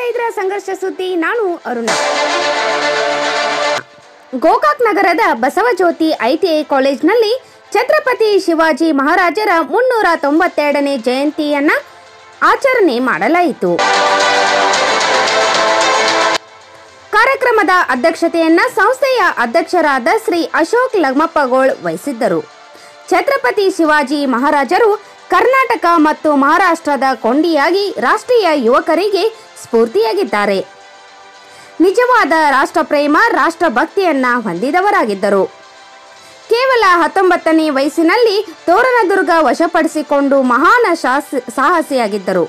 ಇದ್ರ ಸಂಘರ್ಷ ಸುದ್ದಿ ನಾನು ಅರುಣ ಗೋಕಾಕ್ ನಗರದ ಬಸವಜ್ಯೋತಿ ಐಟಿಐ ಕಾಲೇಜ್ನಲ್ಲಿ ಛತ್ರಪತಿ ಶಿವಾಜಿ ಮಹಾರಾಜರ ಮುನ್ನೂರ ತೊಂಬತ್ತೆರಡನೇ ಜಯಂತಿಯನ್ನ ಆಚರಣೆ ಮಾಡಲಾಯಿತು ಕಾರ್ಯಕ್ರಮದ ಅಧ್ಯಕ್ಷತೆಯನ್ನ ಸಂಸ್ಥೆಯ ಅಧ್ಯಕ್ಷರಾದ ಶ್ರೀ ಅಶೋಕ್ ಲಗ್ಮಪ್ಪಗೋಳ್ ವಹಿಸಿದ್ದರು ಛತ್ರಪತಿ ಶಿವಾಜಿ ಮಹಾರಾಜರು ಕರ್ನಾಟಕ ಮತ್ತು ಮಹಾರಾಷ್ಟ್ರದ ಕೊಂಡಿಯಾಗಿ ರಾಷ್ಟ್ರೀಯ ಯುವಕರಿಗೆ ಸ್ಫೂರ್ತಿಯಾಗಿದ್ದಾರೆ ನಿಜವಾದ ರಾಷ್ಟ್ರಪ್ರೇಮ ರಾಷ್ಟ್ರಭಕ್ತಿಯನ್ನ ಹೊಂದಿದವರಾಗಿದ್ದರು ಕೇವಲ ಹತ್ತೊಂಬತ್ತನೇ ವಯಸ್ಸಿನಲ್ಲಿ ತೋರಣದುರ್ಗ ವಶಪಡಿಸಿಕೊಂಡು ಮಹಾನ ಶಾಸ ಸಾಹಸಿಯಾಗಿದ್ದರು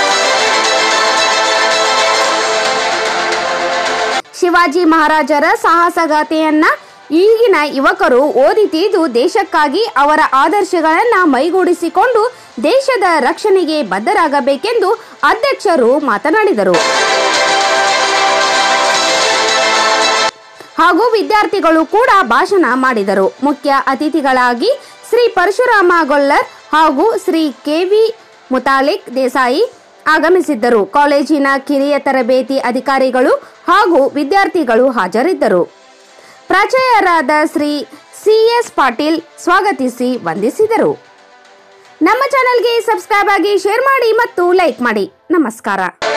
ಶಿವಾಜಿ ಮಹಾರಾಜರ ಸಾಹಸಗಾಥೆಯನ್ನ ಈಗಿನ ಯುವಕರು ಓದಿ ತಿಳಿದು ದೇಶಕ್ಕಾಗಿ ಅವರ ಆದರ್ಶಗಳನ್ನ ಮೈಗೂಡಿಸಿಕೊಂಡು ದೇಶದ ರಕ್ಷಣೆಗೆ ಬದ್ಧರಾಗಬೇಕೆಂದು ಅಧ್ಯಕ್ಷರು ಮಾತನಾಡಿದರು ಹಾಗೂ ವಿದ್ಯಾರ್ಥಿಗಳು ಕೂಡ ಭಾಷಣ ಮಾಡಿದರು ಮುಖ್ಯ ಅತಿಥಿಗಳಾಗಿ ಶ್ರೀ ಪರಶುರಾಮ ಗೊಲ್ಲರ್ ಹಾಗೂ ಶ್ರೀ ಕೆವಿ ಮುತಾಲಿಕ್ ದೇಸಾಯಿ ಆಗಮಿಸಿದ್ದರು ಕಾಲೇಜಿನ ಕಿರಿಯ ತರಬೇತಿ ಅಧಿಕಾರಿಗಳು ಹಾಗೂ ವಿದ್ಯಾರ್ಥಿಗಳು ಹಾಜರಿದ್ದರು ಪ್ರಾಚಾರ್ಯರಾದ ಶ್ರೀ ಸಿ ಎಸ್ ಪಾಟೀಲ್ ಸ್ವಾಗತಿಸಿ ವಂದಿಸಿದರು ನಮ್ಮ ಚಾನೆಲ್ಗೆ ಸಬ್ಸ್ಕ್ರೈಬ್ ಆಗಿ ಶೇರ್ ಮಾಡಿ ಮತ್ತು ಲೈಕ್ ಮಾಡಿ ನಮಸ್ಕಾರ